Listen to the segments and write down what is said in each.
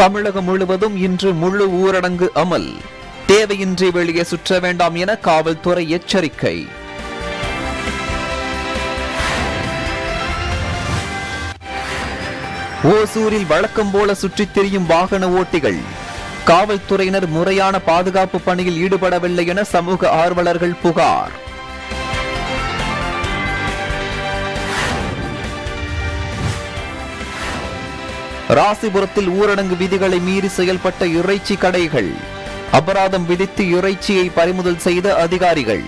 தமிழகம் முழுவதும் இன்று முழு ஊரடங்கு அமல் தேவையின்றி வெளியே சுற்ற வேண்டாம் என காவல்துறை எச்சரிக்கை ஓசூரில் வழக்கம் போல சுற்றித் திரியும் வாகன ஓட்டிகள் காவல்துறையினர் முறையான பாதுகாப்பு பணியில் ஈடுபடவில்லை என சமூக ஆர்வலர்கள் புகார் ராசிபுரத்தில் ஊரடங்கு விதிகளை மீறி செயல்பட்ட இறைச்சி கடைகள் அபராதம் விதித்து இறைச்சியை பறிமுதல் செய்த அதிகாரிகள்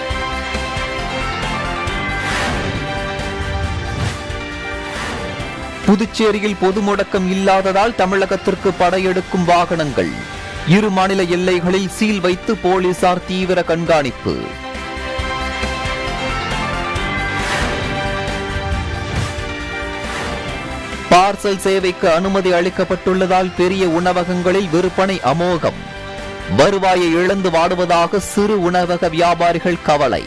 புதுச்சேரியில் பொது முடக்கம் இல்லாததால் தமிழகத்திற்கு படையெடுக்கும் வாகனங்கள் இரு மாநில எல்லைகளில் சீல் வைத்து போலீசார் தீவிர கண்காணிப்பு பார்சல் சேவைக்கு அனுமதி அளிக்கப்பட்டுள்ளதால் பெரிய உணவகங்களில் விற்பனை அமோகம் வருவாயை இழந்து வாடுவதாக சிறு உணவக வியாபாரிகள் கவலை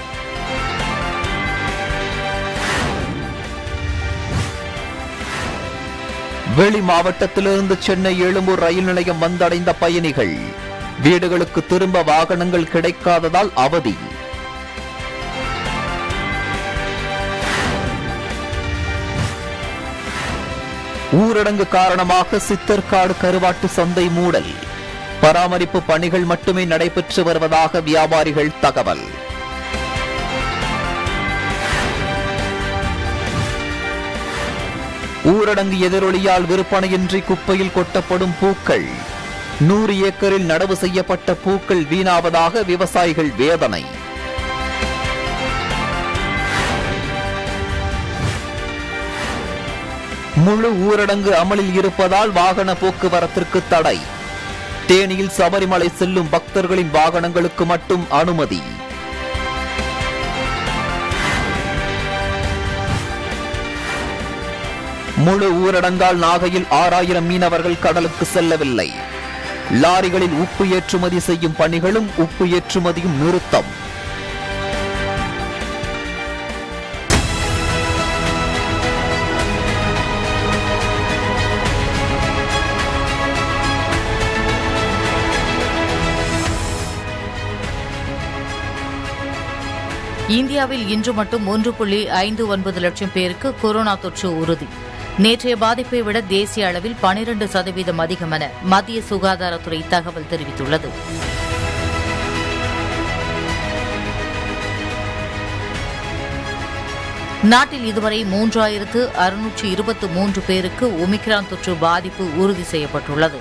வெளி மாவட்டத்திலிருந்து சென்னை எழும்பூர் ரயில் நிலையம் வந்தடைந்த பயணிகள் வீடுகளுக்கு திரும்ப வாகனங்கள் கிடைக்காததால் அவதி ஊரடங்கு காரணமாக சித்தர்காடு கருவாட்டு சந்தை மூடல் பராமரிப்பு பணிகள் மட்டுமே நடைபெற்று வருவதாக வியாபாரிகள் தகவல் ஊரடங்கு எதிரொலியால் விற்பனையின்றி குப்பையில் கொட்டப்படும் பூக்கள் நூறு ஏக்கரில் நடவு செய்யப்பட்ட பூக்கள் வீணாவதாக விவசாயிகள் வேதனை முழு ஊரடங்கு அமலில் இருப்பதால் வாகன போக்குவரத்திற்கு தடை தேனியில் சபரிமலை செல்லும் பக்தர்களின் வாகனங்களுக்கு மட்டும் அனுமதி முழு ஊரடங்கால் நாகையில் ஆறாயிரம் மீனவர்கள் கடலுக்கு செல்லவில்லை லாரிகளில் உப்பு ஏற்றுமதி செய்யும் பணிகளும் உப்பு ஏற்றுமதியும் நிறுத்தம் இந்தியாவில் இன்று மட்டும் ஒன்று புள்ளி ஐந்து ஒன்பது லட்சம் பேருக்கு கொரோனா தொற்று உறுதி நேற்றைய பாதிப்பை விட தேசிய அளவில் பனிரண்டு சதவீதம் அதிகம் என மத்திய சுகாதாரத்துறை தகவல் தெரிவித்துள்ளது நாட்டில் இதுவரை மூன்றாயிரத்து அறுநூற்று இருபத்து மூன்று பேருக்கு ஒமிக்ரான் தொற்று பாதிப்பு உறுதி செய்யப்பட்டுள்ளது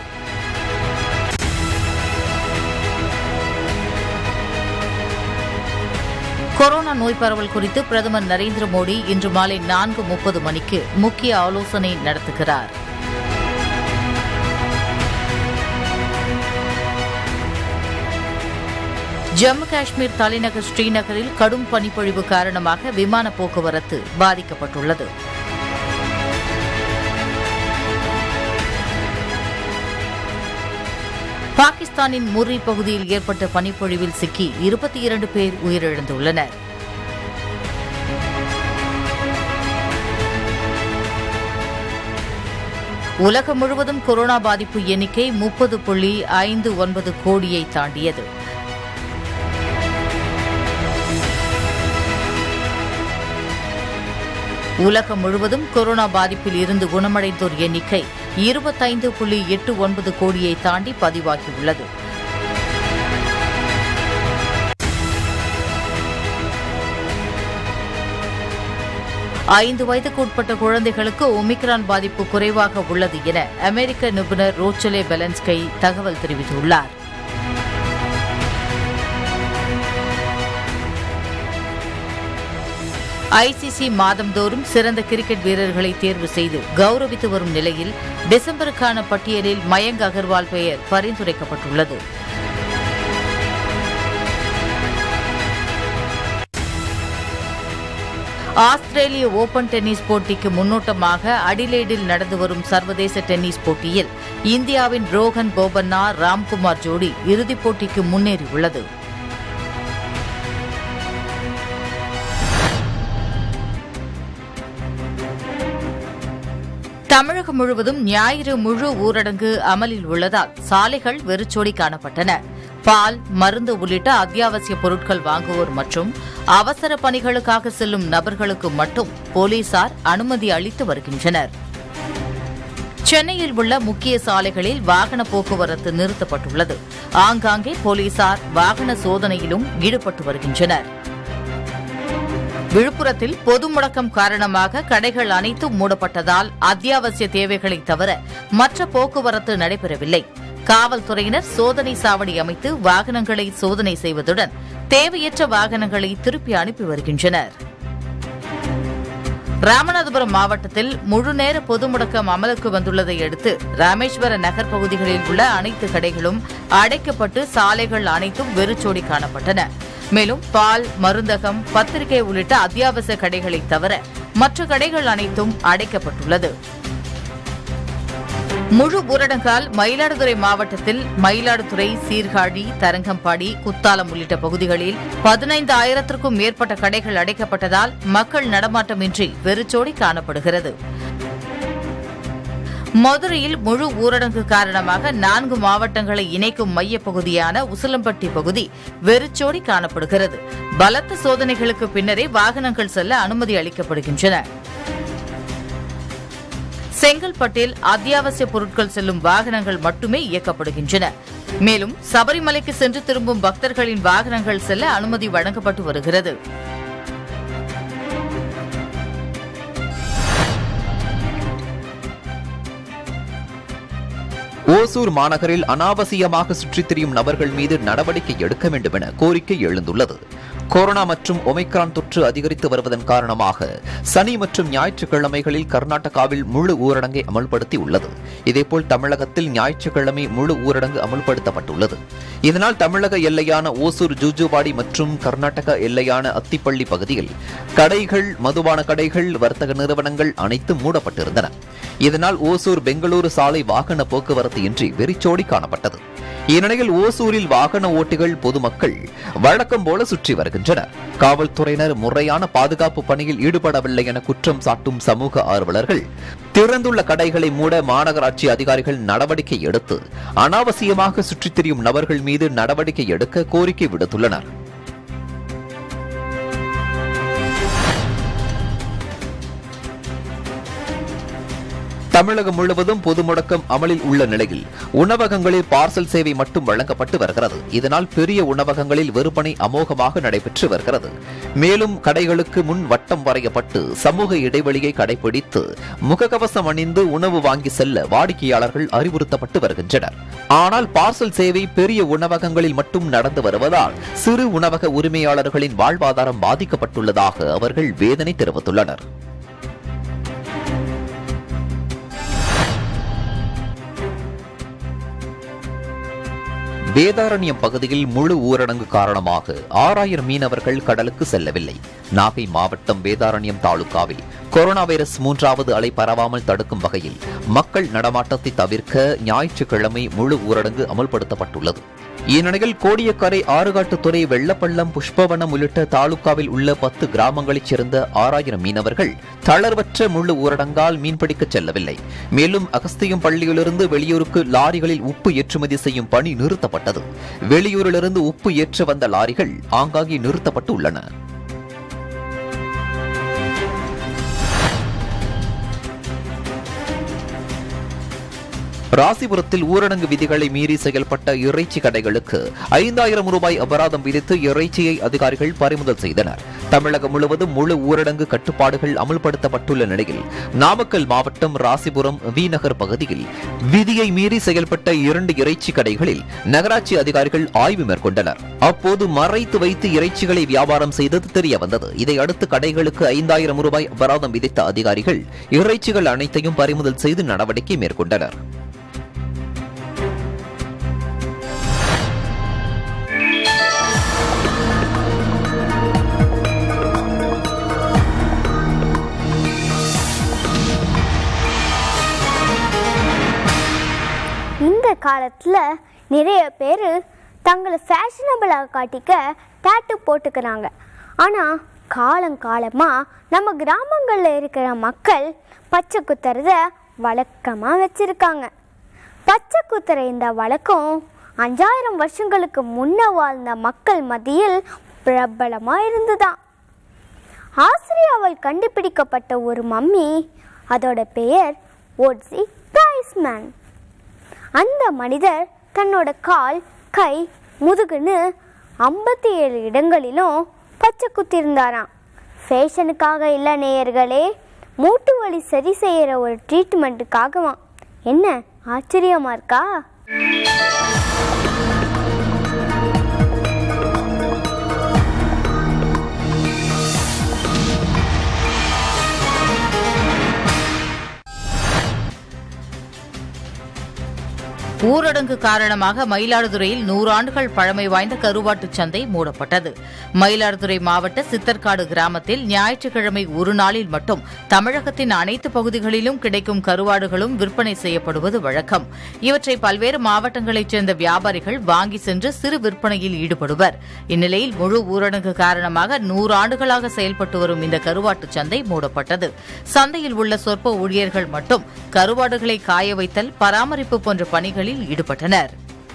கொரோனா நோய் பரவல் குறித்து பிரதமர் நரேந்திர மோடி இன்று மாலை நான்கு முப்பது மணிக்கு முக்கிய ஆலோசனை நடத்துகிறார் ஜம்மு காஷ்மீர் தலைநகர் ஸ்ரீநகரில் கடும் பனிப்பொழிவு காரணமாக விமான போக்குவரத்து பாதிக்கப்பட்டுள்ளது பாகிஸ்தானின் முர்ரி பகுதியில் ஏற்பட்ட பனிப்பொழிவில் சிக்கி இருபத்தி இரண்டு பேர் உயிரிழந்துள்ளனர் உலகம் முழுவதும் கொரோனா பாதிப்பு எண்ணிக்கை முப்பது புள்ளி ஐந்து ஒன்பது கோடியை தாண்டியது உலகம் முழுவதும் கொரோனா பாதிப்பில் இருந்து குணமடைந்தோர் எண்ணிக்கை இருபத்தைந்து புள்ளி எட்டு ஒன்பது கோடியை தாண்டி பதிவாகியுள்ளது ஐந்து வயதுக்கு உட்பட்ட குழந்தைகளுக்கு ஒமிக்ரான் பாதிப்பு குறைவாக உள்ளது என அமெரிக்க நிபுணர் ரோச்சலே பெலன்ஸ்கை தகவல் தெரிவித்துள்ளார் ஐசிசி மாதந்தோறும் சிறந்த கிரிக்கெட் வீரர்களை தேர்வு செய்து கௌரவித்து வரும் நிலையில் டிசம்பருக்கான பட்டியலில் மயங்க் அகர்வால் பெயர் பரிந்துரைக்கப்பட்டுள்ளது ஆஸ்திரேலிய ஓபன் டென்னிஸ் போட்டிக்கு முன்னோட்டமாக அடிலேடில் நடந்து வரும் சர்வதேச டென்னிஸ் போட்டியில் இந்தியாவின் ரோஹன் போபண்ணா ராம்குமார் ஜோடி இறுதிப் போட்டிக்கு முன்னேறியுள்ளது தமிழகம் முழுவதும் ஞாயிறு முழு ஊரடங்கு அமலில் உள்ளதால் சாலைகள் வெறிச்சோடி காணப்பட்டன பால் மருந்து உள்ளிட்ட அத்தியாவசிய பொருட்கள் வாங்குவோர் மற்றும் அவசர பணிகளுக்காக செல்லும் நபர்களுக்கு மட்டும் போலீசார் அனுமதி அளித்து வருகின்றனர் சென்னையில் உள்ள முக்கிய சாலைகளில் வாகன போக்குவரத்து நிறுத்தப்பட்டுள்ளது ஆங்காங்கே போலீசார் வாகன சோதனையிலும் ஈடுபட்டு வருகின்றனர் விழுப்புரத்தில் பொது முடக்கம் காரணமாக கடைகள் அனைத்தும் மூடப்பட்டதால் அத்தியாவசிய தேவைகளை தவிர மற்ற போக்குவரத்து நடைபெறவில்லை காவல்துறையினர் சோதனை சாவடி அமைத்து வாகனங்களை சோதனை செய்வதுடன் தேவையற்ற வாகனங்களை திருப்பி அனுப்பி வருகின்றனர் ராமநாதபுரம் மாவட்டத்தில் முழுநேர பொது முடக்கம் அமலுக்கு வந்துள்ளதை அடுத்து ராமேஸ்வர நகர் பகுதிகளில் உள்ள அனைத்து கடைகளும் அடைக்கப்பட்டு சாலைகள் அனைத்தும் வெறிச்சோடி காணப்பட்டன மேலும் பால் மருந்தகம் பத்திரிகை உள்ளிட்ட அத்தியாவசிய கடைகளை தவிர மற்ற கடைகள் அனைத்தும் அடைக்கப்பட்டுள்ளது முழு ஊரடங்கால் மயிலாடுதுறை மாவட்டத்தில் மயிலாடுதுறை சீர்காழி தரங்கம்பாடி குத்தாலம் உள்ளிட்ட பகுதிகளில் பதினைந்து ஆயிரத்திற்கும் மேற்பட்ட கடைகள் அடைக்கப்பட்டதால் மக்கள் நடமாட்டமின்றி வெறிச்சோடி காணப்படுகிறது மதுரையில் முழு ஊரடங்கு காரணமாக நான்கு மாவட்டங்களை இணைக்கும் மையப் பகுதியான உசிலம்பட்டி பகுதி வெறிச்சோடி காணப்படுகிறது பலத்த சோதனைகளுக்கு பின்னரே வாகனங்கள் செல்ல அனுமதி அளிக்கப்படுகின்றன செங்கல்பட்டில் அத்தியாவசிய பொருட்கள் செல்லும் வாகனங்கள் மட்டுமே இயக்கப்படுகின்றன மேலும் சபரிமலைக்கு சென்று திரும்பும் பக்தர்களின் வாகனங்கள் செல்ல அனுமதி வழங்கப்பட்டு வருகிறது ஓசூர் மாநகரில் அனாவசியமாக சுற்றித் திரியும் நபர்கள் மீது நடவடிக்கை எடுக்க வேண்டும் என கோரிக்கை எழுந்துள்ளது கொரோனா மற்றும் ஒமைக்ரான் தொற்று அதிகரித்து வருவதன் காரணமாக சனி மற்றும் ஞாயிற்றுக்கிழமைகளில் கர்நாடகாவில் முழு ஊரடங்கை அமல்படுத்தி உள்ளது இதேபோல் தமிழகத்தில் ஞாயிற்றுக்கிழமை முழு ஊரடங்கு அமல்படுத்தப்பட்டுள்ளது இதனால் தமிழக எல்லையான ஓசூர் ஜூஜுவாடி மற்றும் கர்நாடக எல்லையான அத்திப்பள்ளி பகுதியில் கடைகள் மதுபான கடைகள் வர்த்தக நிறுவனங்கள் அனைத்தும் மூடப்பட்டிருந்தன இதனால் ஓசூர் பெங்களூரு சாலை வாகன போக்குவரத்து இன்றி வெறிச்சோடி காணப்பட்டது இந்நிலையில் ஓசூரில் வாகன ஓட்டிகள் பொதுமக்கள் வழக்கம் போல சுற்றி வருகின்றனர் காவல்துறையினர் முறையான பாதுகாப்பு பணியில் ஈடுபடவில்லை என குற்றம் சாட்டும் சமூக ஆர்வலர்கள் திறந்துள்ள கடைகளை மூட மாநகராட்சி அதிகாரிகள் நடவடிக்கை எடுத்து அனாவசியமாக சுற்றித் திரியும் நபர்கள் மீது நடவடிக்கை எடுக்க கோரிக்கை விடுத்துள்ளனர் தமிழகம் முழுவதும் பொது முடக்கம் அமலில் உள்ள நிலையில் உணவகங்களில் பார்சல் சேவை மட்டும் வழங்கப்பட்டு வருகிறது இதனால் பெரிய உணவகங்களில் விற்பனை அமோகமாக நடைபெற்று வருகிறது மேலும் கடைகளுக்கு முன் வட்டம் வரையப்பட்டு சமூக இடைவெளியை கடைபிடித்து முகக்கவசம் அணிந்து உணவு வாங்கி செல்ல வாடிக்கையாளர்கள் அறிவுறுத்தப்பட்டு வருகின்றனர் ஆனால் பார்சல் சேவை பெரிய உணவகங்களில் மட்டும் நடந்து வருவதால் சிறு உணவக உரிமையாளர்களின் வாழ்வாதாரம் பாதிக்கப்பட்டுள்ளதாக அவர்கள் வேதனை தெரிவித்துள்ளனர் வேதாரண்யம் பகுதியில் முழு ஊரடங்கு காரணமாக ஆறாயிரம் மீனவர்கள் கடலுக்கு செல்லவில்லை நாகை மாவட்டம் வேதாரண்யம் தாலுகாவில் கொரோனா வைரஸ் மூன்றாவது அலை பரவாமல் தடுக்கும் வகையில் மக்கள் நடமாட்டத்தை தவிர்க்க ஞாயிற்றுக்கிழமை முழு ஊரடங்கு அமல்படுத்தப்பட்டுள்ளது இந்நிலையில் கோடியக்கரை ஆறுகாட்டுத்துறை வெள்ளப்பள்ளம் புஷ்பவனம் உள்ளிட்ட தாலுகாவில் உள்ள பத்து கிராமங்களைச் சேர்ந்த ஆறாயிரம் மீனவர்கள் தளர்வற்ற முழு ஊரடங்கால் மீன்பிடிக்கச் செல்லவில்லை மேலும் அகஸ்தியம் பள்ளியிலிருந்து வெளியூருக்கு லாரிகளில் உப்பு ஏற்றுமதி செய்யும் பணி நிறுத்தப்பட்டது வெளியூரிலிருந்து உப்பு ஏற்ற வந்த லாரிகள் ஆங்காங்கே நிறுத்தப்பட்டு உள்ளன ராசிபுரத்தில் ஊரடங்கு விதிகளை மீறி செயல்பட்ட இறைச்சி கடைகளுக்கு ஐந்தாயிரம் ரூபாய் அபராதம் விதித்து இறைச்சியை அதிகாரிகள் பறிமுதல் செய்தனர் தமிழகம் முழுவதும் முழு ஊரடங்கு கட்டுப்பாடுகள் அமுல்படுத்தப்பட்டுள்ள நிலையில் நாமக்கல் மாவட்டம் ராசிபுரம் வி நகர் பகுதியில் விதியை மீறி செயல்பட்ட இரண்டு இறைச்சி கடைகளில் நகராட்சி அதிகாரிகள் ஆய்வு மேற்கொண்டனர் அப்போது மறைத்து வைத்து இறைச்சிகளை வியாபாரம் செய்தது தெரிய வந்தது இதையடுத்து கடைகளுக்கு ஐந்தாயிரம் ரூபாய் அபராதம் விதித்த அதிகாரிகள் இறைச்சிகள் அனைத்தையும் பறிமுதல் செய்து நடவடிக்கை மேற்கொண்டனர் இந்த காலத்தில் நிறைய பேர் தங்களை ஃபேஷனபிளாக காட்டிக்க டேட்டு போட்டுக்கிறாங்க ஆனால் காலங்காலமாக நம்ம கிராமங்களில் இருக்கிற மக்கள் பச்சை குத்துறத வழக்கமாக வச்சிருக்காங்க பச்சை குத்துற இந்த வழக்கம் அஞ்சாயிரம் வருஷங்களுக்கு முன்ன வாழ்ந்த மக்கள் மத்தியில் பிரபலமாக இருந்துதான் ஆஸ்திரியாவில் கண்டுபிடிக்கப்பட்ட ஒரு மம்மி அதோட பெயர் ஓட்ஸி பிரைஸ்மேன் அந்த மனிதர் தன்னோட கால் கை முதுகுன்னு ஐம்பத்தி ஏழு இடங்களிலும் பச்சை குத்திருந்தாராம் ஃபேஷனுக்காக இல்லை நேயர்களே மூட்டு வலி சரி செய்கிற ஒரு ட்ரீட்மெண்ட்டுக்காகவாம் என்ன ஆச்சரியமா இருக்கா ஊரடங்கு காரணமாக மயிலாடுதுறையில் நூறாண்டுகள் பழமை வாய்ந்த கருவாட்டுச் சந்தை மூடப்பட்டது மயிலாடுதுறை மாவட்ட சித்தர்காடு கிராமத்தில் ஞாயிற்றுக்கிழமை ஒரு நாளில் மட்டும் தமிழகத்தின் அனைத்து பகுதிகளிலும் கிடைக்கும் கருவாடுகளும் விற்பனை செய்யப்படுவது வழக்கம் இவற்றை பல்வேறு மாவட்டங்களைச் சேர்ந்த வியாபாரிகள் வாங்கி சென்று சிறு விற்பனையில் ஈடுபடுவர் இந்நிலையில் முழு ஊரடங்கு காரணமாக நூறாண்டுகளாக செயல்பட்டு வரும் இந்த கருவாட்டுச் சந்தை மூடப்பட்டது சந்தையில் உள்ள சொற்ப ஊழியர்கள் மட்டும் கருவாடுகளை காய வைத்தல் பராமரிப்பு போன்ற பணிகளில் ஈடுபட்டனர்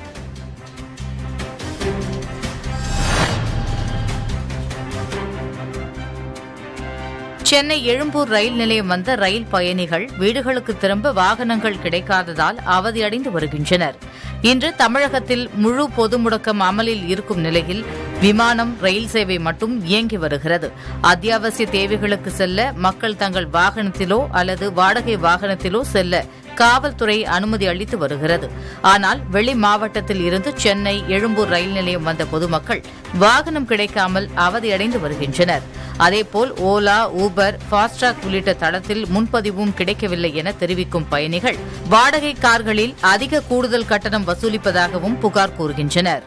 சென்னை எழும்பூர் ரயில் நிலையம் வந்த ரயில் பயணிகள் வீடுகளுக்கு திரும்ப வாகனங்கள் கிடைக்காததால் அவதியடைந்து வருகின்றனர் இன்று தமிழகத்தில் முழு பொது முடக்கம் அமலில் இருக்கும் நிலையில் விமானம் ரயில் சேவை மட்டும் இயங்கி வருகிறது அத்தியாவசிய தேவைகளுக்கு செல்ல மக்கள் தங்கள் வாகனத்திலோ அல்லது வாடகை வாகனத்திலோ செல்ல காவல்துறை அனுமதி அளித்து வருகிறது ஆனால் வெளி மாவட்டத்தில் இருந்து சென்னை எழும்பூர் ரயில் நிலையம் வந்த பொதுமக்கள் வாகனம் கிடைக்காமல் அவதியடைந்து வருகின்றனர் அதேபோல் ஓலா ஊபர் ஃபாஸ்ட்ராக் உள்ளிட்ட தளத்தில் முன்பதிவும் கிடைக்கவில்லை என தெரிவிக்கும் பயணிகள் வாடகை கார்களில் அதிக கூடுதல் கட்டணம் வசூலிப்பதாகவும் புகார் கூறுகின்றனர்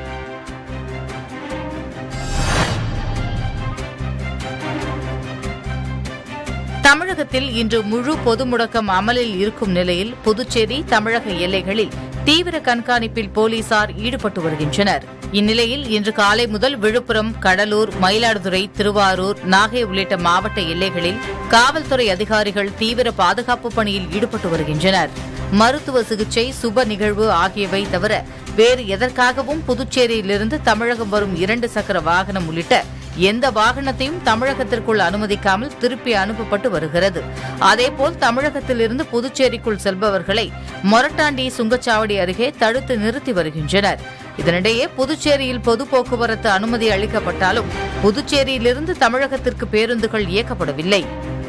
தமிழகத்தில் இன்று முழு பொது முடக்கம் அமலில் இருக்கும் நிலையில் புதுச்சேரி தமிழக எல்லைகளில் தீவிர கண்காணிப்பில் போலீசார் ஈடுபட்டு வருகின்றனர் இந்நிலையில் இன்று காலை முதல் விழுப்புரம் கடலூர் மயிலாடுதுறை திருவாரூர் நாகை உள்ளிட்ட மாவட்ட எல்லைகளில் காவல்துறை அதிகாரிகள் தீவிர பாதுகாப்பு பணியில் ஈடுபட்டு வருகின்றனர் மருத்துவ சிகிச்சை சுப நிகழ்வு ஆகியவை தவிர வேறு எதற்காகவும் புதுச்சேரியிலிருந்து தமிழகம் வரும் இரண்டு சக்கர வாகனம் உள்ளிட்ட எந்த வாகனத்தையும் தமிழகத்திற்குள் அனுமதிக்காமல் திருப்பி அனுப்பப்பட்டு வருகிறது அதேபோல் தமிழகத்திலிருந்து புதுச்சேரிக்குள் செல்பவர்களை மொரட்டாண்டி சுங்கச்சாவடி அருகே தடுத்து நிறுத்தி வருகின்றனர் இதனிடையே புதுச்சேரியில் பொது போக்குவரத்து அனுமதி அளிக்கப்பட்டாலும் புதுச்சேரியிலிருந்து தமிழகத்திற்கு பேருந்துகள் இயக்கப்படவில்லை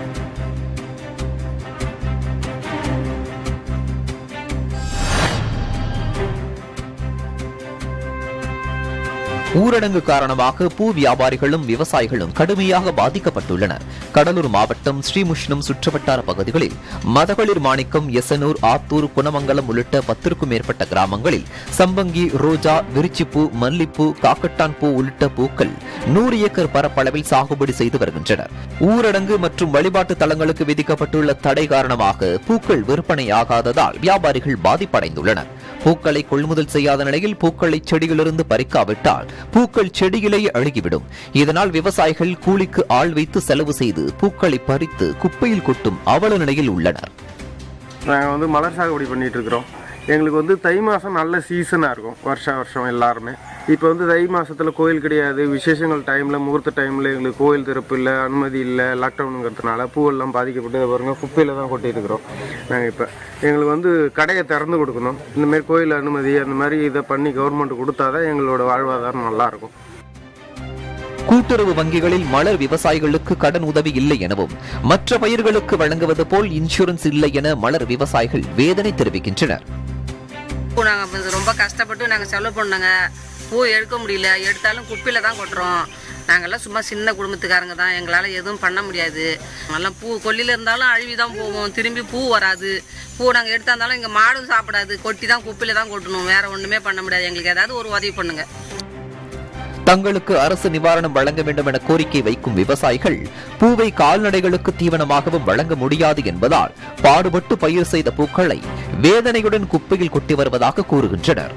ஊரடங்கு காரணமாக பூ வியாபாரிகளும் விவசாயிகளும் கடுமையாக பாதிக்கப்பட்டுள்ளனர் கடலூர் மாவட்டம் ஸ்ரீமுஷ்ணம் சுற்றுவட்டார பகுதிகளில் மதகளிர் மாணிக்கம் எசனூர் ஆத்தூர் குணமங்கலம் உள்ளிட்ட பத்திற்கும் மேற்பட்ட கிராமங்களில் சம்பங்கி ரோஜா விரிச்சிப்பூ மல்லிப்பூ காக்கட்டான் பூ உள்ளிட்ட பூக்கள் நூறு ஏக்கர் பரப்பளவில் சாகுபடி செய்து வருகின்றனர் ஊரடங்கு மற்றும் வழிபாட்டு தலங்களுக்கு விதிக்கப்பட்டுள்ள தடை காரணமாக பூக்கள் விற்பனையாகாததால் வியாபாரிகள் பாதிப்படைந்துள்ளனர் பூக்களை கொள்முதல் செய்யாத நிலையில் பூக்களை செடியிலிருந்து பறிக்காவிட்டால் பூக்கள் செடியிலேயே அழுகிவிடும் இதனால் விவசாயிகள் கூலிக்கு ஆள் வைத்து செலவு செய்து பூக்களை பறித்து குப்பையில் கொட்டும் அவல நிலையில் உள்ளனர் நாங்கள் வந்து மலர் சாகுபடி பண்ணிட்டு இருக்கிறோம் எங்களுக்கு வந்து தை மாதம் நல்ல சீசனாக இருக்கும் வருஷம் வருஷம் எல்லாருமே இப்போ வந்து தை மாசத்துல கோயில் கிடையாது விசேஷங்கள் டைமில் முகூர்த்த டைமில் எங்களுக்கு கோயில் திறப்பு இல்லை அனுமதி இல்லை லாக்டவுனுங்கிறதுனால பூவெல்லாம் பாதிக்கப்பட்டு இதை பாருங்க குப்பையில் தான் கொட்டிட்டு இருக்கிறோம் நாங்கள் இப்போ எங்களுக்கு வந்து கடையை திறந்து கொடுக்கணும் இந்த மாதிரி கோயில் அனுமதி அந்த மாதிரி இதை பண்ணி கவர்மெண்ட் கொடுத்தாதான் எங்களோட வாழ்வாதாரம் நல்லா இருக்கும் கூட்டுறவு வங்கிகளில் மலர் விவசாயிகளுக்கு கடன் உதவி இல்லை எனவும் மற்ற பயிர்களுக்கு வழங்குவது போல் இன்சூரன்ஸ் இல்லை என மலர் விவசாயிகள் வேதனை தெரிவிக்கின்றனர் பூ நாங்கள் ரொம்ப கஷ்டப்பட்டு நாங்கள் செலவு பண்ணோங்க பூ எடுக்க முடியல எடுத்தாலும் குப்பையில் தான் கொட்டுறோம் நாங்கள்லாம் சும்மா சின்ன குடும்பத்துக்காரங்க தான் எங்களால் எதுவும் பண்ண முடியாது எல்லாம் பூ கொல்லியில் இருந்தாலும் அழுவி தான் போவோம் திரும்பி பூ வராது பூ நாங்கள் எடுத்தா இருந்தாலும் எங்கள் மாடும் சாப்பிடாது கொட்டி தான் குப்பையில் தான் கொட்டணும் வேற ஒன்றுமே பண்ண முடியாது எங்களுக்கு ஏதாவது ஒரு உதவி பண்ணுங்க தங்களுக்கு அரசு நிவாரணம் வழங்க வேண்டும் என கோரிக்கை வைக்கும் விவசாயிகள் பூவை கால்நடைகளுக்கு தீவனமாகவும் வழங்க முடியாது என்பதால் பாடுபட்டு பயிர் செய்த பூக்களை வேதனையுடன் குப்பையில் கொட்டி வருவதாக கூறுகின்றனர்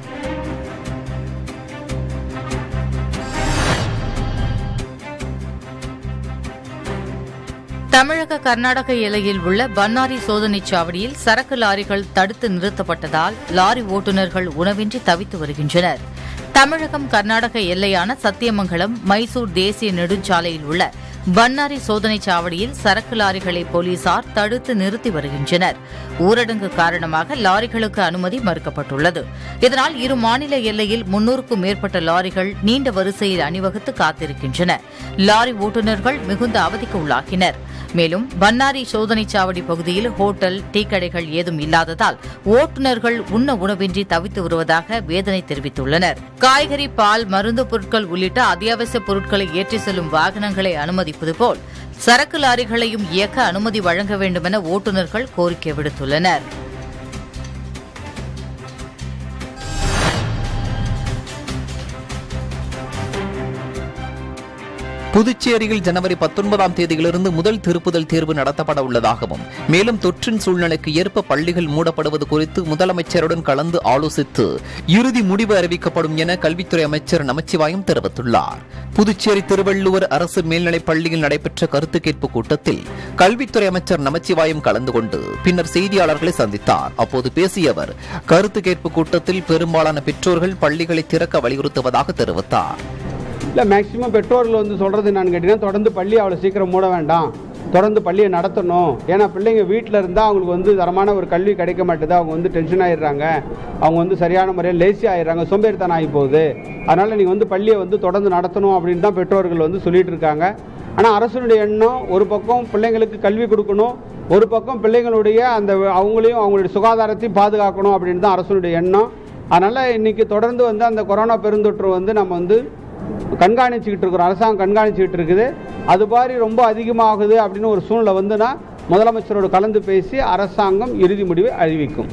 தமிழக கர்நாடக எல்லையில் உள்ள பன்னாரி சோதனைச் சாவடியில் சரக்கு லாரிகள் தடுத்து நிறுத்தப்பட்டதால் லாரி ஓட்டுநர்கள் உணவின்றி தவித்து வருகின்றனர் தமிழகம் கர்நாடக எல்லையான சத்தியமங்கலம் மைசூர் தேசிய நெடுஞ்சாலையில் உள்ள பன்னாரி சோதனைச் சாவடியில் சரக்கு லாரிகளை போலீசார் தடுத்து நிறுத்தி வருகின்றனர் ஊரடங்கு காரணமாக லாரிகளுக்கு அனுமதி மறுக்கப்பட்டுள்ளது இதனால் இரு மாநில எல்லையில் முன்னூறுக்கும் மேற்பட்ட லாரிகள் நீண்ட வரிசையில் அணிவகுத்து காத்திருக்கின்றன லாரி ஓட்டுநர்கள் மிகுந்த அவதிக்கு உள்ளாகினர் மேலும் பன்னாரி சோதனைச் சாவடி பகுதியில் ஹோட்டல் டீ கடைகள் ஏதும் இல்லாததால் ஓட்டுநர்கள் உண்ண உணவின்றி தவித்து வருவதாக வேதனை தெரிவித்துள்ளனர் காய்கறி பால் மருந்து பொருட்கள் உள்ளிட்ட அத்தியாவசிய பொருட்களை ஏற்றி செல்லும் வாகனங்களை அனுமதிப்பது போல் சரக்கு லாரிகளையும் இயக்க அனுமதி வழங்க வேண்டுமென ஓட்டுநர்கள் கோரிக்கை விடுத்துள்ளனர் புதுச்சேரியில் ஜனவரி பத்தொன்பதாம் தேதியிலிருந்து முதல் திருப்புதல் தேர்வு நடத்தப்பட உள்ளதாகவும் மேலும் தொற்றின் சூழ்நிலைக்கு ஏற்ப பள்ளிகள் மூடப்படுவது குறித்து முதலமைச்சருடன் கலந்து ஆலோசித்து இறுதி முடிவு அறிவிக்கப்படும் என கல்வித்துறை அமைச்சர் நமச்சிவாயம் தெரிவித்துள்ளார் புதுச்சேரி திருவள்ளுவர் அரசு மேல்நிலைப் பள்ளியில் நடைபெற்ற கருத்து கேட்பு கூட்டத்தில் கல்வித்துறை அமைச்சர் நமச்சிவாயம் கலந்து கொண்டு பின்னர் செய்தியாளர்களை சந்தித்தார் அப்போது பேசிய அவர் கருத்து கேட்பு கூட்டத்தில் பெரும்பாலான பெற்றோர்கள் பள்ளிகளை திறக்க வலியுறுத்துவதாக தெரிவித்தார் இல்லை மேக்ஸிமம் பெற்றோர்கள் வந்து சொல்கிறது என்னன்னு கேட்டிங்கன்னா தொடர்ந்து பள்ளி அவ்வளோ சீக்கிரம் மூட வேண்டாம் தொடர்ந்து பள்ளியை நடத்தணும் ஏன்னா பிள்ளைங்க வீட்டில் இருந்தால் அவங்களுக்கு வந்து தரமான ஒரு கல்வி கிடைக்க மாட்டேது அவங்க வந்து டென்ஷன் ஆயிடுறாங்க அவங்க வந்து சரியான முறையில் லேசி ஆயிடுறாங்க சோம்பேறித்தனம் ஆகி போகுது அதனால் நீங்கள் வந்து பள்ளியை வந்து தொடர்ந்து நடத்தணும் அப்படின்னு தான் பெற்றோர்கள் வந்து சொல்லிட்டு இருக்காங்க ஆனால் அரசனுடைய எண்ணம் ஒரு பக்கம் பிள்ளைங்களுக்கு கல்வி கொடுக்கணும் ஒரு பக்கம் பிள்ளைங்களுடைய அந்த அவங்களையும் அவங்களுடைய சுகாதாரத்தையும் பாதுகாக்கணும் அப்படின்னு தான் அரசனுடைய எண்ணம் அதனால் இன்னைக்கு தொடர்ந்து வந்து அந்த கொரோனா பெருந்தொற்று வந்து நம்ம வந்து கண்காணிச்சுக்கிட்டு இருக்கிறோம் அரசாங்கம் கண்காணிச்சுக்கிட்டு இருக்குது அது மாதிரி ரொம்ப அதிகமாகுது அப்படின்னு ஒரு சூழ்நிலை வந்துன்னா முதலமைச்சரோடு கலந்து பேசி அரசாங்கம் இறுதி முடிவை அறிவிக்கும்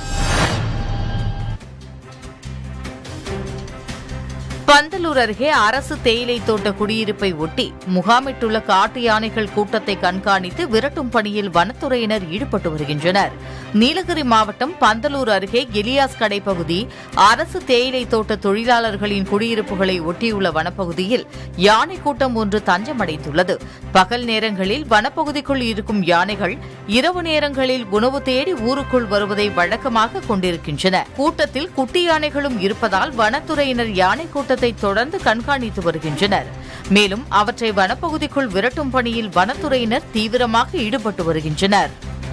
பந்தலூர் அருகே அரசு தேயிலை தோட்ட குடியிருப்பை ஒட்டி முகாமிட்டுள்ள காட்டு யானைகள் கூட்டத்தை கண்காணித்து விரட்டும் பணியில் வனத்துறையினர் ஈடுபட்டு வருகின்றனர் நீலகிரி மாவட்டம் பந்தலூர் அருகே எலியாஸ் கடை பகுதி அரசு தேயிலை தோட்ட தொழிலாளர்களின் குடியிருப்புகளை ஒட்டியுள்ள வனப்பகுதியில் யானை கூட்டம் ஒன்று தஞ்சமடைந்துள்ளது பகல் நேரங்களில் வனப்பகுதிக்குள் இருக்கும் யானைகள் இரவு நேரங்களில் உணவு தேடி ஊருக்குள் வருவதை வழக்கமாக கொண்டிருக்கின்றன கூட்டத்தில் குட்டி யானைகளும் இருப்பதால் வனத்துறையினர் யானை கூட்டத்தை தொடர்ந்து கண்காணித்து வருகின்றனர் மேலும் அவற்றை வனப்பகுதிக்குள் விரட்டும் பணியில் வனத்துறையினர் தீவிரமாக ஈடுபட்டு வருகின்றனர்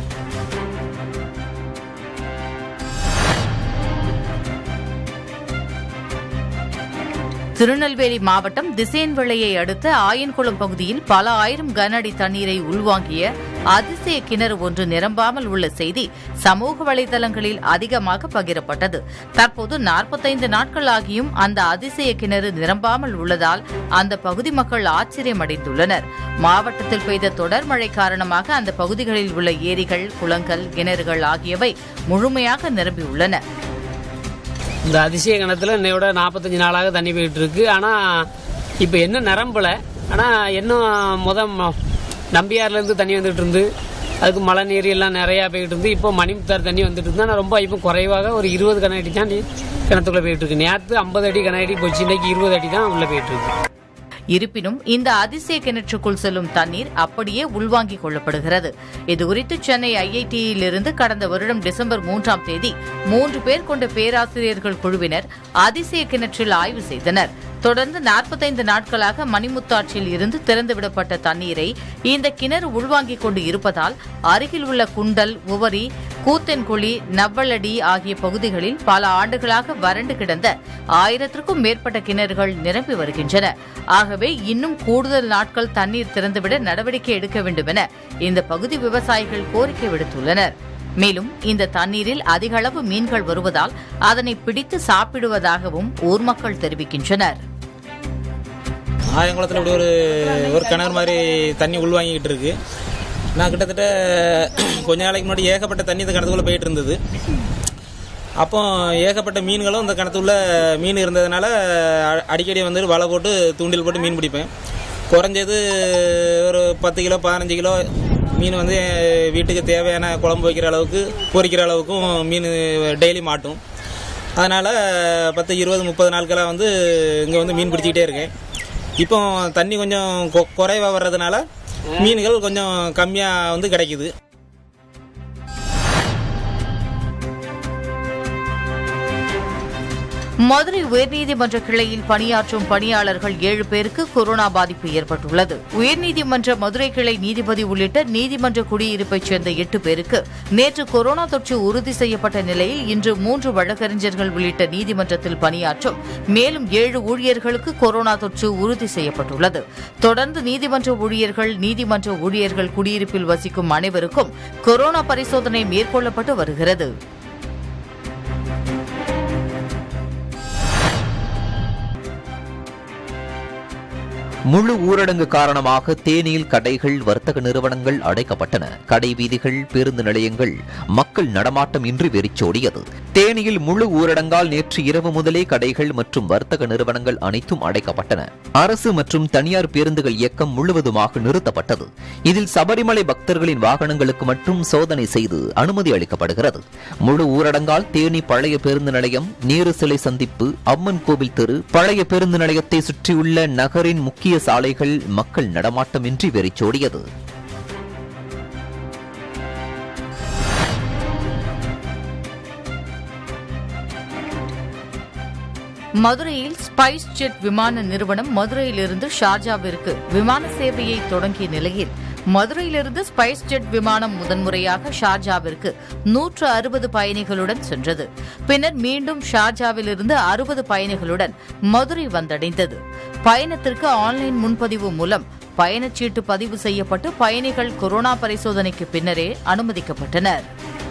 திருநெல்வேலி மாவட்டம் திசேன்விளையை அடுத்த ஆயன்குளம் பகுதியில் பல ஆயிரம் கன அடி தண்ணீரை உள்வாங்கிய அதிசய கிணறு ஒன்று நிரம்பாமல் உள்ள செய்தி சமூக வலைதளங்களில் அதிகமாக பகிரப்பட்டது தற்போது நாற்பத்தைந்து நாட்கள் ஆகியும் அந்த அதிசய கிணறு நிரம்பாமல் உள்ளதால் அந்த பகுதி மக்கள் ஆச்சரியமடைந்துள்ளனர் மாவட்டத்தில் பெய்த தொடர் மழை காரணமாக அந்த பகுதிகளில் உள்ள ஏரிகள் குளங்கள் கிணறுகள் ஆகியவை முழுமையாக நிரம்பியுள்ளன இந்த அதிசய கிணத்துல இன்னையோட நாற்பத்தஞ்சு நாளாக தண்ணி போயிட்டு இருக்கு ஆனால் இப்போ என்ன நிரம்பல ஆனால் இன்னும் முத ம- நம்பியார்லேருந்து தண்ணி வந்துட்டு இருந்து அதுக்கு மழை நீர் எல்லாம் நிறையா போயிட்டு இருந்து இப்போ மணிமுத்தார் தண்ணி வந்துட்டு இருந்து ஆனால் ரொம்ப இப்போ குறைவாக ஒரு இருபது கனஅடி தான் நீ- கிணத்துக்குள்ள போயிட்டு இருக்கு நேற்று ஐம்பது அடி கனஅடி போச்சு இன்னைக்கு இருபது அடி தான் உள்ள போயிட்டு இருக்கு இருப்பினும் இந்த அதிசய கிணற்றுக்குள் செல்லும் தண்ணீர் அப்படியே உள்வாங்கிக் கொள்ளப்படுகிறது இதுகுறித்து சென்னை ஐஐடியிலிருந்து கடந்த வருடம் டிசம்பர் மூன்றாம் தேதி மூன்று பேர் கொண்ட பேராசிரியர்கள் குழுவினர் அதிசய கிணற்றில் ஆய்வு செய்தனர் தொடர்ந்து நாற்பத்தைந்து நாட்களாக மணிமுத்தாற்றில் இருந்து திறந்துவிடப்பட்ட தண்ணீரை இந்த கிணறு உள்வாங்கிக் கொண்டு இருப்பதால் அருகில் உள்ள குண்டல் உவரி கூத்தன்குழி நவ்வளடி ஆகிய பகுதிகளில் பல ஆண்டுகளாக வறண்டு கிடந்த ஆயிரத்திற்கும் மேற்பட்ட கிணறுகள் நிரம்பி வருகின்றன ஆகவே இன்னும் கூடுதல் நாட்கள் தண்ணீர் திறந்துவிட நடவடிக்கை எடுக்க வேண்டும் என இந்த பகுதி விவசாயிகள் கோரிக்கை விடுத்துள்ளனர் மேலும் இந்த தண்ணீரில் அதிக அளவு மீன்கள் வருவதால் அதனை பிடித்து சாப்பிடுவதாகவும் ஊர் மக்கள் தெரிவிக்கின்றனர் ஆயங்குளத்தில் இப்படி ஒரு ஒரு கிணறு மாதிரி தண்ணி உள்வாங்கிக்கிட்டு இருக்கு நான் கிட்டத்தட்ட கொஞ்ச நாளைக்கு முன்னாடி ஏகப்பட்ட தண்ணி இந்த கிணத்துக்குள்ளே போயிட்டு இருந்தது அப்போ ஏகப்பட்ட மீன்களும் இந்த கிணத்துக்குள்ள மீன் இருந்ததுனால அ- அடிக்கடி வந்து வலை போட்டு தூண்டில் போட்டு மீன் பிடிப்பேன் குறைஞ்சது ஒரு பத்து கிலோ பதினஞ்சு கிலோ மீன் வந்து வீட்டுக்கு தேவையான குழம்பு வைக்கிற அளவுக்கு பொரிக்கிற அளவுக்கும் மீன் டெய்லி மாட்டும் அதனால் பத்து இருபது முப்பது நாட்களாக வந்து இங்கே வந்து மீன் பிடிச்சிக்கிட்டே இருக்கேன் இப்போ தண்ணி கொஞ்சம் கொ- குறைவா வர்றதுனால மீன்கள் கொஞ்சம் கம்மியாக வந்து கிடைக்குது மதுரை உயர்நீதிமன்ற கிளையில் பணியாற்றும் பணியாளர்கள் ஏழு பேருக்கு கொரோனா பாதிப்பு ஏற்பட்டுள்ளது உயர்நீதிமன்ற மதுரை கிளை நீதிபதி உள்ளிட்ட நீதிமன்ற குடியிருப்பைச் சேர்ந்த எட்டு பேருக்கு நேற்று கொரோனா தொற்று உறுதி செய்யப்பட்ட நிலையில் இன்று மூன்று வழக்கறிஞர்கள் உள்ளிட்ட நீதிமன்றத்தில் பணியாற்றும் மேலும் ஏழு ஊழியர்களுக்கு கொரோனா தொற்று உறுதி செய்யப்பட்டுள்ளது தொடர்ந்து நீதிமன்ற ஊழியர்கள் நீதிமன்ற ஊழியர்கள் குடியிருப்பில் வசிக்கும் அனைவருக்கும் கொரோனா பரிசோதனை மேற்கொள்ளப்பட்டு வருகிறது முழு ஊரடங்கு காரணமாக தேனியில் கடைகள் வர்த்தக நிறுவனங்கள் அடைக்கப்பட்டன கடை வீதிகள் பேருந்து நிலையங்கள் மக்கள் நடமாட்டம் இன்றி வெறிச்சோடியது தேனியில் முழு ஊரடங்கால் நேற்று இரவு முதலே கடைகள் மற்றும் வர்த்தக நிறுவனங்கள் அனைத்தும் அடைக்கப்பட்டன அரசு மற்றும் தனியார் பேருந்துகள் இயக்கம் முழுவதுமாக நிறுத்தப்பட்டது இதில் சபரிமலை பக்தர்களின் வாகனங்களுக்கு மட்டும் சோதனை செய்து அனுமதி அளிக்கப்படுகிறது முழு ஊரடங்கால் தேனி பழைய பேருந்து நிலையம் நேரு சிலை சந்திப்பு அம்மன் கோவில் தெரு பழைய பேருந்து நிலையத்தை சுற்றியுள்ள நகரின் முக்கிய சாலைகள் மக்கள் நடமாட்டமின்றி வெறிச்சோடியது மதுரையில் ஸ்பைஸ் ஜெட் விமான நிறுவனம் மதுரையிலிருந்து ஷார்ஜாவிற்கு விமான சேவையை தொடங்கிய நிலையில் மதுரையிலிருந்து ஸ்பைஸ் ஜெட் விமானம் முதன்முறையாக ஷார்ஜாவிற்கு நூற்று அறுபது பயணிகளுடன் சென்றது பின்னர் மீண்டும் ஷார்ஜாவிலிருந்து அறுபது பயணிகளுடன் மதுரை வந்தடைந்தது பயணத்திற்கு ஆன்லைன் முன்பதிவு மூலம் பயணச்சீட்டு பதிவு செய்யப்பட்டு பயணிகள் கொரோனா பரிசோதனைக்கு பின்னரே அனுமதிக்கப்பட்டனர்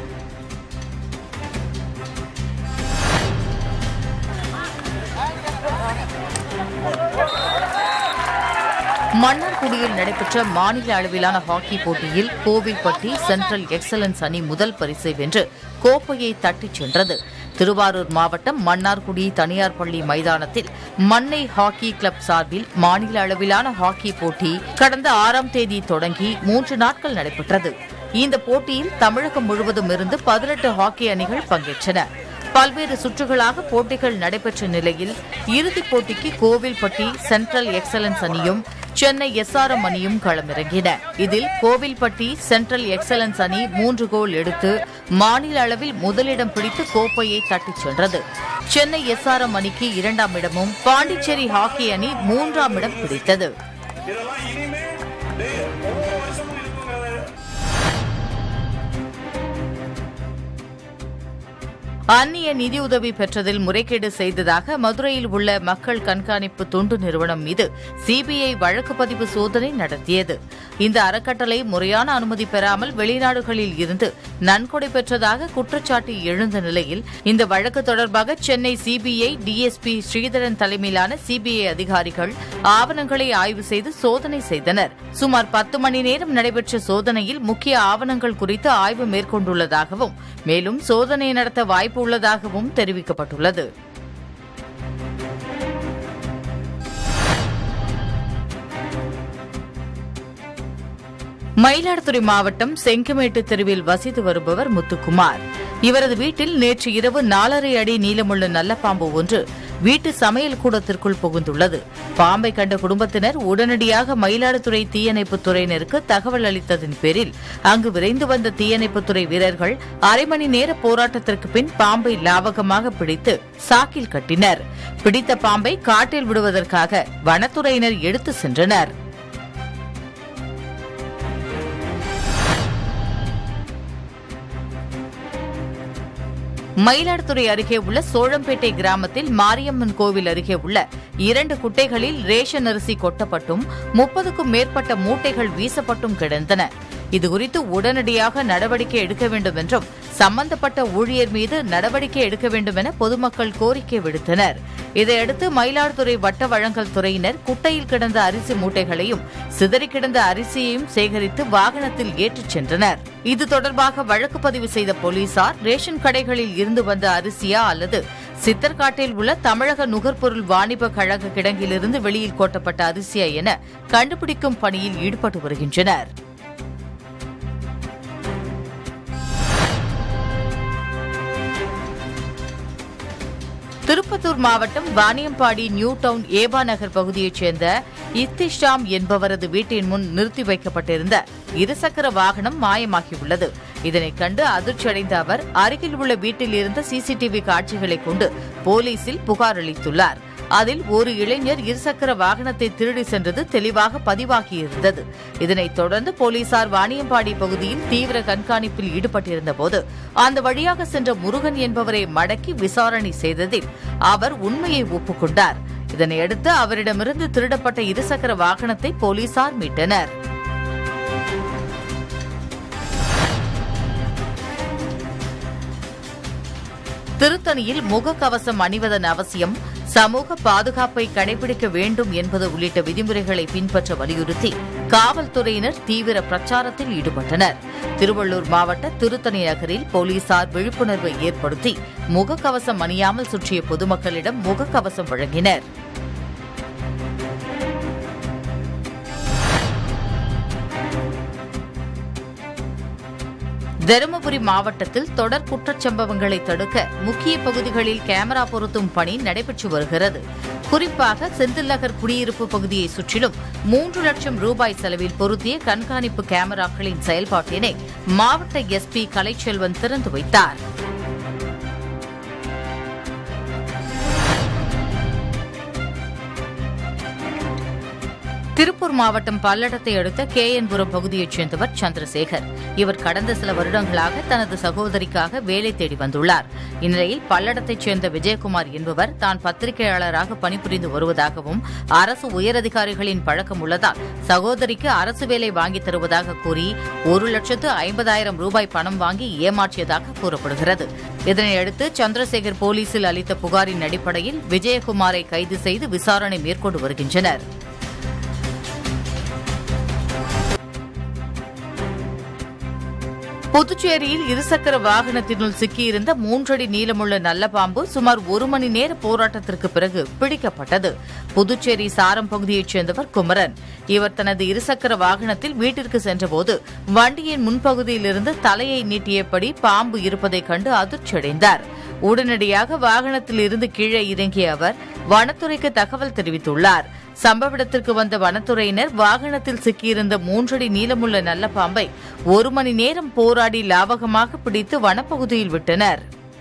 மன்னார்குடியில் நடைபெற்ற மாநில அளவிலான ஹாக்கி போட்டியில் கோவில்பட்டி சென்ட்ரல் எக்ஸலன்ஸ் அணி முதல் பரிசை வென்று கோப்பையை தட்டிச் சென்றது திருவாரூர் மாவட்டம் மன்னார்குடி தனியார் பள்ளி மைதானத்தில் மண்ணை ஹாக்கி கிளப் சார்பில் மாநில அளவிலான ஹாக்கி போட்டி கடந்த ஆறாம் தேதி தொடங்கி மூன்று நாட்கள் நடைபெற்றது இந்த போட்டியில் தமிழகம் முழுவதும் இருந்து பதினெட்டு ஹாக்கி அணிகள் பங்கேற்றன பல்வேறு சுற்றுகளாக போட்டிகள் நடைபெற்ற நிலையில் இறுதிப் போட்டிக்கு கோவில்பட்டி சென்ட்ரல் எக்ஸலன்ஸ் அணியும் சென்னை எஸ்ஆர்எம் அணியும் களமிறங்கின இதில் கோவில்பட்டி சென்ட்ரல் எக்ஸலன்ஸ் அணி மூன்று கோல் எடுத்து மாநில அளவில் முதலிடம் பிடித்து கோப்பையை தட்டிச் சென்றது சென்னை எஸ்ஆர்எம் அணிக்கு இரண்டாம் இடமும் பாண்டிச்சேரி ஹாக்கி அணி மூன்றாம் இடம் பிடித்தது அந்நிய நிதியுதவி பெற்றதில் முறைகேடு செய்ததாக மதுரையில் உள்ள மக்கள் கண்காணிப்பு தொண்டு நிறுவனம் மீது சிபிஐ வழக்கு பதிவு சோதனை நடத்தியது இந்த அறக்கட்டளை முறையான அனுமதி பெறாமல் வெளிநாடுகளில் இருந்து நன்கொடை பெற்றதாக குற்றச்சாட்டு எழுந்த நிலையில் இந்த வழக்கு தொடர்பாக சென்னை சிபிஐ டிஎஸ்பி ஸ்ரீதரன் தலைமையிலான சிபிஐ அதிகாரிகள் ஆவணங்களை ஆய்வு செய்து சோதனை செய்தனர் சுமார் பத்து மணி நேரம் நடைபெற்ற சோதனையில் முக்கிய ஆவணங்கள் குறித்து ஆய்வு மேற்கொண்டுள்ளதாகவும் மேலும் சோதனை நடத்த வாய்ப்பு உள்ளதாகவும் தெரிவிக்கப்பட்டுள்ளது மயிலாடுதுறை மாவட்டம் செங்கமேட்டு தெருவில் வசித்து வருபவர் முத்துக்குமார் இவரது வீட்டில் நேற்று இரவு நாலரை அடி நீளமுள்ள நல்ல பாம்பு ஒன்று வீட்டு சமையல் கூடத்திற்குள் புகுந்துள்ளது பாம்பை கண்ட குடும்பத்தினர் உடனடியாக மயிலாடுதுறை தீயணைப்புத் துறையினருக்கு தகவல் அளித்ததன் பேரில் அங்கு விரைந்து வந்த தீயணைப்புத்துறை வீரர்கள் அரை மணி நேர போராட்டத்திற்கு பின் பாம்பை லாவகமாக பிடித்து சாக்கில் கட்டினர் பிடித்த பாம்பை காட்டில் விடுவதற்காக வனத்துறையினர் எடுத்து சென்றனர் மயிலாடுதுறை அருகே உள்ள சோழம்பேட்டை கிராமத்தில் மாரியம்மன் கோவில் அருகே உள்ள இரண்டு குட்டைகளில் ரேஷன் அரிசி கொட்டப்பட்டும் முப்பதுக்கும் மேற்பட்ட மூட்டைகள் வீசப்பட்டும் கிடந்தன இதுகுறித்து உடனடியாக நடவடிக்கை எடுக்க வேண்டும் என்றும் சம்பந்தப்பட்ட ஊழியர் மீது நடவடிக்கை எடுக்க வேண்டும் என பொதுமக்கள் கோரிக்கை விடுத்தனர் இதையடுத்து மயிலாடுதுறை வட்ட வழங்கல் துறையினர் குட்டையில் கிடந்த அரிசி மூட்டைகளையும் சிதறி கிடந்த அரிசியையும் சேகரித்து வாகனத்தில் ஏற்றிச் சென்றனர் இது தொடர்பாக வழக்கு பதிவு செய்த போலீசார் ரேஷன் கடைகளில் இருந்து வந்த அரிசியா அல்லது சித்தர்காட்டில் உள்ள தமிழக நுகர்பொருள் வாணிப கழக கிடங்கிலிருந்து வெளியில் கோட்டப்பட்ட அரிசியா என கண்டுபிடிக்கும் பணியில் ஈடுபட்டு வருகின்றனர் திருப்பத்தூர் மாவட்டம் வாணியம்பாடி நியூ டவுன் ஏபா நகர் பகுதியைச் சேர்ந்த இத்திஷாம் என்பவரது வீட்டின் முன் நிறுத்தி வைக்கப்பட்டிருந்த இருசக்கர வாகனம் மாயமாகியுள்ளது இதனைக் கண்டு அதிர்ச்சியடைந்த அவர் அருகில் உள்ள வீட்டில் இருந்த சிசிடிவி காட்சிகளை கொண்டு போலீசில் புகார் அளித்துள்ளார் அதில் ஒரு இளைஞர் இருசக்கர வாகனத்தை திருடி சென்றது தெளிவாக பதிவாகியிருந்தது இதனைத் தொடர்ந்து போலீசார் வாணியம்பாடி பகுதியில் தீவிர கண்காணிப்பில் ஈடுபட்டிருந்த போது அந்த வழியாக சென்ற முருகன் என்பவரை மடக்கி விசாரணை செய்ததில் அவர் உண்மையை ஒப்புக்கொண்டார் இதனையடுத்து அவரிடமிருந்து திருடப்பட்ட இருசக்கர வாகனத்தை போலீசார் மீட்டனர் திருத்தணியில் முகக்கவசம் அணிவதன் அவசியம் சமூக பாதுகாப்பை கடைபிடிக்க வேண்டும் என்பது உள்ளிட்ட விதிமுறைகளை பின்பற்ற வலியுறுத்தி காவல்துறையினர் தீவிர பிரச்சாரத்தில் ஈடுபட்டனர் திருவள்ளூர் மாவட்ட திருத்தணி நகரில் போலீசார் விழிப்புணர்வை ஏற்படுத்தி முகக்கவசம் அணியாமல் சுற்றிய பொதுமக்களிடம் முகக்கவசம் வழங்கினர் தருமபுரி மாவட்டத்தில் தொடர் குற்றச்சம்பவங்களை தடுக்க முக்கிய பகுதிகளில் கேமரா பொருத்தும் பணி நடைபெற்று வருகிறது குறிப்பாக செந்தில் நகர் குடியிருப்பு பகுதியை சுற்றிலும் மூன்று லட்சம் ரூபாய் செலவில் பொருத்திய கண்காணிப்பு கேமராக்களின் செயல்பாட்டினை மாவட்ட எஸ்பி கலைச்செல்வன் திறந்து வைத்தார் திருப்பூர் மாவட்டம் பல்லடத்தை அடுத்த கேஎன்புரம் பகுதியைச் சேர்ந்தவர் சந்திரசேகர் இவர் கடந்த சில வருடங்களாக தனது சகோதரிக்காக வேலை தேடி வந்துள்ளார் இந்நிலையில் பல்லடத்தைச் சேர்ந்த விஜயகுமார் என்பவர் தான் பத்திரிகையாளராக பணிபுரிந்து வருவதாகவும் அரசு உயரதிகாரிகளின் பழக்கம் உள்ளதால் சகோதரிக்கு அரசு வேலை வாங்கித் தருவதாக கூறி ஒரு லட்சத்து ஐம்பதாயிரம் ரூபாய் பணம் வாங்கி ஏமாற்றியதாக கூறப்படுகிறது இதனையடுத்து சந்திரசேகர் போலீசில் அளித்த புகாரின் அடிப்படையில் விஜயகுமாரை கைது செய்து விசாரணை மேற்கொண்டு வருகின்றனர் புதுச்சேரியில் இருசக்கர வாகனத்தினுள் சிக்கியிருந்த மூன்றடி நீளமுள்ள நல்ல பாம்பு சுமார் ஒரு மணி நேர போராட்டத்திற்கு பிறகு பிடிக்கப்பட்டது புதுச்சேரி சாரம் பகுதியைச் சேர்ந்தவர் குமரன் இவர் தனது இருசக்கர வாகனத்தில் வீட்டிற்கு சென்றபோது வண்டியின் முன்பகுதியிலிருந்து தலையை நீட்டியபடி பாம்பு இருப்பதைக் கண்டு அதிர்ச்சியடைந்தார் உடனடியாக வாகனத்தில் இருந்து கீழே இறங்கிய அவர் வனத்துறைக்கு தகவல் தெரிவித்துள்ளார் சம்பவ இடத்திற்கு வந்த வனத்துறையினர் வாகனத்தில் சிக்கியிருந்த மூன்றடி நீளமுள்ள நல்ல பாம்பை ஒரு மணி நேரம் போராடி லாவகமாக பிடித்து வனப்பகுதியில் விட்டனர்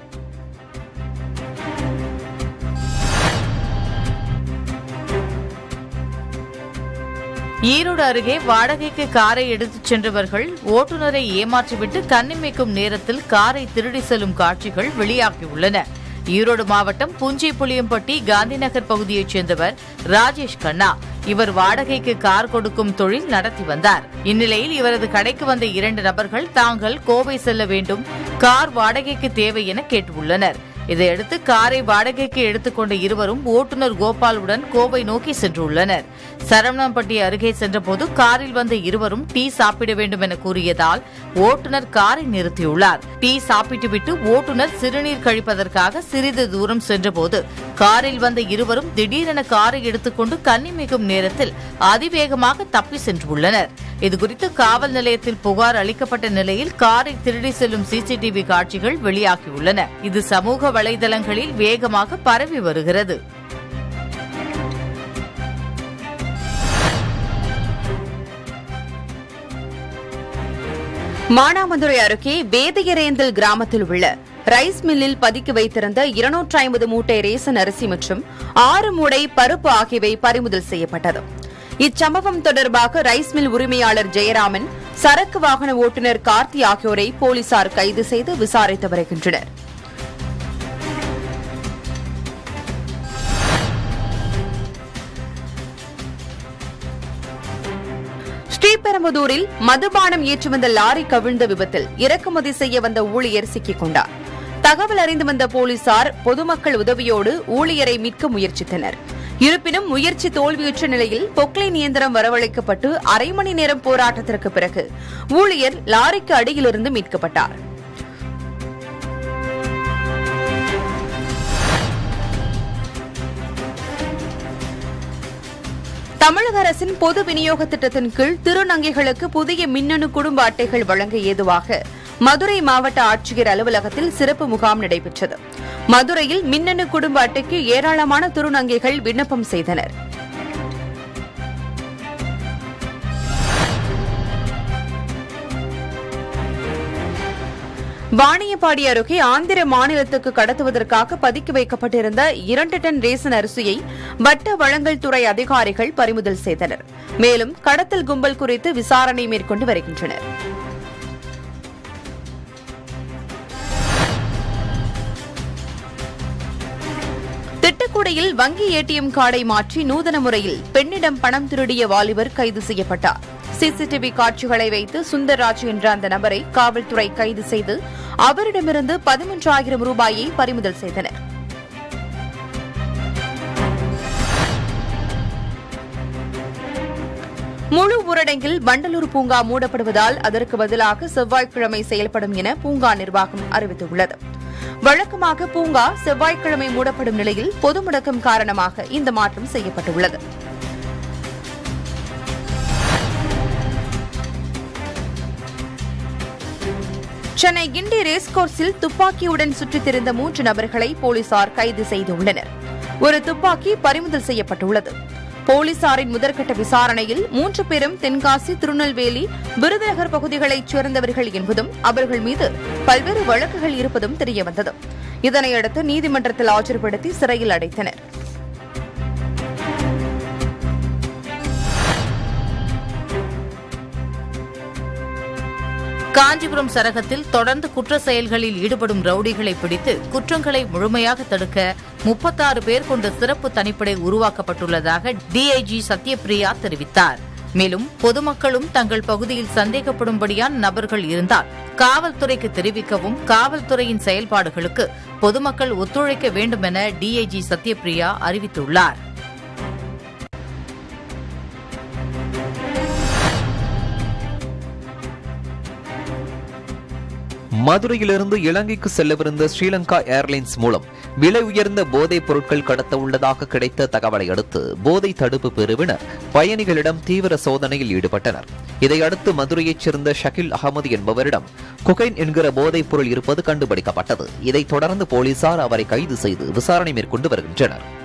ஈரோடு அருகே வாடகைக்கு காரை எடுத்துச் சென்றவர்கள் ஓட்டுநரை ஏமாற்றிவிட்டு கண்ணிமைக்கும் நேரத்தில் காரை திருடி செல்லும் காட்சிகள் வெளியாகியுள்ளன ஈரோடு மாவட்டம் புஞ்சி புளியம்பட்டி காந்திநகர் பகுதியைச் சேர்ந்தவர் ராஜேஷ் கண்ணா இவர் வாடகைக்கு கார் கொடுக்கும் தொழில் நடத்தி வந்தார் இந்நிலையில் இவரது கடைக்கு வந்த இரண்டு நபர்கள் தாங்கள் கோவை செல்ல வேண்டும் கார் வாடகைக்கு தேவை என கேட்டுள்ளனர் இதையடுத்து காரை வாடகைக்கு எடுத்துக்கொண்ட இருவரும் ஓட்டுநர் கோபாலுடன் கோவை நோக்கி சென்றுள்ளனர் சரவணம்பட்டி அருகே சென்றபோது காரில் வந்த இருவரும் டீ சாப்பிட வேண்டும் என கூறியதால் ஓட்டுநர் காரை நிறுத்தியுள்ளார் டீ சாப்பிட்டுவிட்டு ஓட்டுநர் சிறுநீர் கழிப்பதற்காக சிறிது தூரம் சென்றபோது காரில் வந்த இருவரும் திடீரென காரை எடுத்துக்கொண்டு கண்ணிமிகும் நேரத்தில் அதிவேகமாக தப்பி சென்றுள்ளனர் இதுகுறித்து காவல் நிலையத்தில் புகார் அளிக்கப்பட்ட நிலையில் காரை திருடி செல்லும் சிசிடிவி காட்சிகள் வெளியாகியுள்ளன இது சமூக வலைதளங்களில் வேகமாக பரவி வருகிறது மானாமதுரை அருகே வேதியரேந்தல் கிராமத்தில் உள்ள ரைஸ் மில்லில் பதுக்கி வைத்திருந்த இருநூற்றி ஐம்பது மூட்டை ரேசன் அரிசி மற்றும் ஆறு மூடை பருப்பு ஆகியவை பறிமுதல் செய்யப்பட்டது இச்சம்பவம் தொடர்பாக ரைஸ் மில் உரிமையாளர் ஜெயராமன் சரக்கு வாகன ஓட்டுநர் கார்த்தி ஆகியோரை போலீசார் கைது செய்து விசாரித்து வருகின்றனர் ஸ்ரீபெரும்புதூரில் மதுபானம் ஏற்றி வந்த லாரி கவிழ்ந்த விபத்தில் இறக்குமதி செய்ய வந்த ஊழியர் சிக்கிக் கொண்டார் தகவல் அறிந்து வந்த போலீசார் பொதுமக்கள் உதவியோடு ஊழியரை மீட்க முயற்சித்தனர் இருப்பினும் முயற்சி தோல்வியுற்ற நிலையில் பொக்லைன் இயந்திரம் வரவழைக்கப்பட்டு அரை மணி நேரம் போராட்டத்திற்கு பிறகு ஊழியர் லாரிக்கு அடியிலிருந்து மீட்கப்பட்டார் தமிழக அரசின் பொது விநியோக திட்டத்தின் கீழ் திருநங்கைகளுக்கு புதிய மின்னணு குடும்ப அட்டைகள் வழங்க ஏதுவாக மதுரை மாவட்ட ஆட்சியர் அலுவலகத்தில் சிறப்பு முகாம் நடைபெற்றது மதுரையில் மின்னணு குடும்ப அட்டைக்கு ஏராளமான திருநங்கைகள் விண்ணப்பம் செய்தனர் வாணியப்பாடி அருகே ஆந்திர மாநிலத்துக்கு கடத்துவதற்காக பதுக்கி வைக்கப்பட்டிருந்த இரண்டு டன் ரேசன் அரிசியை வட்ட வழங்கல் துறை அதிகாரிகள் பறிமுதல் செய்தனர் மேலும் கடத்தல் கும்பல் குறித்து விசாரணை மேற்கொண்டு வருகின்றனர் திட்டக்குடியில் வங்கி ஏடிஎம் கார்டை மாற்றி நூதன முறையில் பெண்ணிடம் பணம் திருடிய வாலிபர் கைது செய்யப்பட்டார் சிசிடிவி காட்சிகளை வைத்து சுந்தர்ராஜ் என்ற அந்த நபரை காவல்துறை கைது செய்து அவரிடமிருந்து பதிமூன்றாயிரம் ரூபாயை பறிமுதல் செய்தனர் முழு ஊரடங்கில் வண்டலூர் பூங்கா மூடப்படுவதால் அதற்கு பதிலாக செவ்வாய்க்கிழமை செயல்படும் என பூங்கா நிர்வாகம் அறிவித்துள்ளது வழக்கமாக பூங்கா செவ்வாய்க்கிழமை மூடப்படும் நிலையில் பொது முடக்கம் காரணமாக இந்த மாற்றம் செய்யப்பட்டுள்ளது சென்னை கிண்டி ரேஸ்கோர்ஸில் துப்பாக்கியுடன் சுற்றித் திரிந்த மூன்று நபர்களை போலீசார் கைது செய்துள்ளனர் ஒரு துப்பாக்கி பறிமுதல் செய்யப்பட்டுள்ளது போலீசாரின் முதற்கட்ட விசாரணையில் மூன்று பேரும் தென்காசி திருநெல்வேலி விருதுநகர் பகுதிகளைச் சேர்ந்தவர்கள் என்பதும் அவர்கள் மீது பல்வேறு வழக்குகள் இருப்பதும் தெரியவந்தது இதனையடுத்து நீதிமன்றத்தில் ஆஜர்படுத்தி சிறையில் அடைத்தனர் காஞ்சிபுரம் சரகத்தில் தொடர்ந்து குற்ற செயல்களில் ஈடுபடும் ரவுடிகளை பிடித்து குற்றங்களை முழுமையாக தடுக்க முப்பத்தாறு பேர் கொண்ட சிறப்பு தனிப்படை உருவாக்கப்பட்டுள்ளதாக டிஐஜி சத்யபிரியா தெரிவித்தார் மேலும் பொதுமக்களும் தங்கள் பகுதியில் சந்தேகப்படும்படியான நபர்கள் இருந்தால் காவல்துறைக்கு தெரிவிக்கவும் காவல்துறையின் செயல்பாடுகளுக்கு பொதுமக்கள் ஒத்துழைக்க வேண்டும் என டிஐஜி சத்யபிரியா அறிவித்துள்ளார் மதுரையிலிருந்து இலங்கைக்கு செல்லவிருந்த ஸ்ரீலங்கா ஏர்லைன்ஸ் மூலம் விலை உயர்ந்த போதைப் பொருட்கள் கடத்த உள்ளதாக கிடைத்த தகவலை அடுத்து போதை தடுப்பு பிரிவினர் பயணிகளிடம் தீவிர சோதனையில் ஈடுபட்டனர் இதையடுத்து மதுரையைச் சேர்ந்த ஷகில் அகமது என்பவரிடம் குகைன் என்கிற போதைப் பொருள் இருப்பது கண்டுபிடிக்கப்பட்டது இதைத் தொடர்ந்து போலீசார் அவரை கைது செய்து விசாரணை மேற்கொண்டு வருகின்றனர்